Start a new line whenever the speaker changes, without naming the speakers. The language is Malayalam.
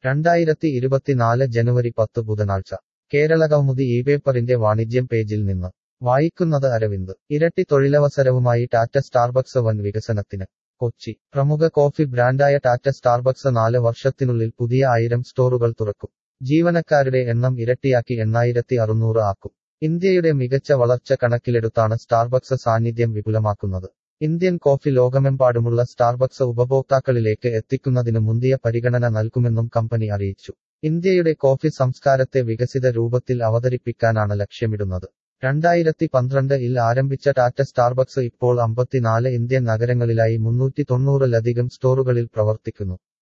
രണ്ടായിരത്തി ഇരുപത്തിനാല് ജനുവരി പത്ത് ബുധനാഴ്ച കേരളകൗമുദി ഈ പേപ്പറിന്റെ വാണിജ്യം പേജിൽ നിന്ന് വായിക്കുന്നത് അരവിന്ദ് ഇരട്ടി തൊഴിലവസരവുമായി ടാറ്റ സ്റ്റാർബക്സ് വൻ വികസനത്തിന് കൊച്ചി പ്രമുഖ കോഫി ബ്രാൻഡായ ടാറ്റ സ്റ്റാർബക്സ് നാല് വർഷത്തിനുള്ളിൽ പുതിയ ആയിരം സ്റ്റോറുകൾ തുറക്കും ജീവനക്കാരുടെ എണ്ണം ഇരട്ടിയാക്കി എണ്ണായിരത്തി അറുന്നൂറ് ആക്കും ഇന്ത്യയുടെ മികച്ച വളർച്ച കണക്കിലെടുത്താണ് സ്റ്റാർബക്സ് സാന്നിധ്യം വിപുലമാക്കുന്നത് ഇന്ത്യൻ കോഫി ലോകമെമ്പാടുമുള്ള സ്റ്റാർബക്സ് ഉപഭോക്താക്കളിലേക്ക് എത്തിക്കുന്നതിന് മുന്തിയ പരിഗണന നൽകുമെന്നും കമ്പനി അറിയിച്ചു ഇന്ത്യയുടെ കോഫി സംസ്കാരത്തെ വികസിത രൂപത്തിൽ അവതരിപ്പിക്കാനാണ് ലക്ഷ്യമിടുന്നത് രണ്ടായിരത്തി പന്ത്രണ്ട് ഇൽ ആരംഭിച്ച ടാറ്റ സ്റ്റാർബക്സ് ഇപ്പോൾ അമ്പത്തിനാല് ഇന്ത്യൻ നഗരങ്ങളിലായി മുന്നൂറ്റി തൊണ്ണൂറിലധികം സ്റ്റോറുകളിൽ പ്രവർത്തിക്കുന്നു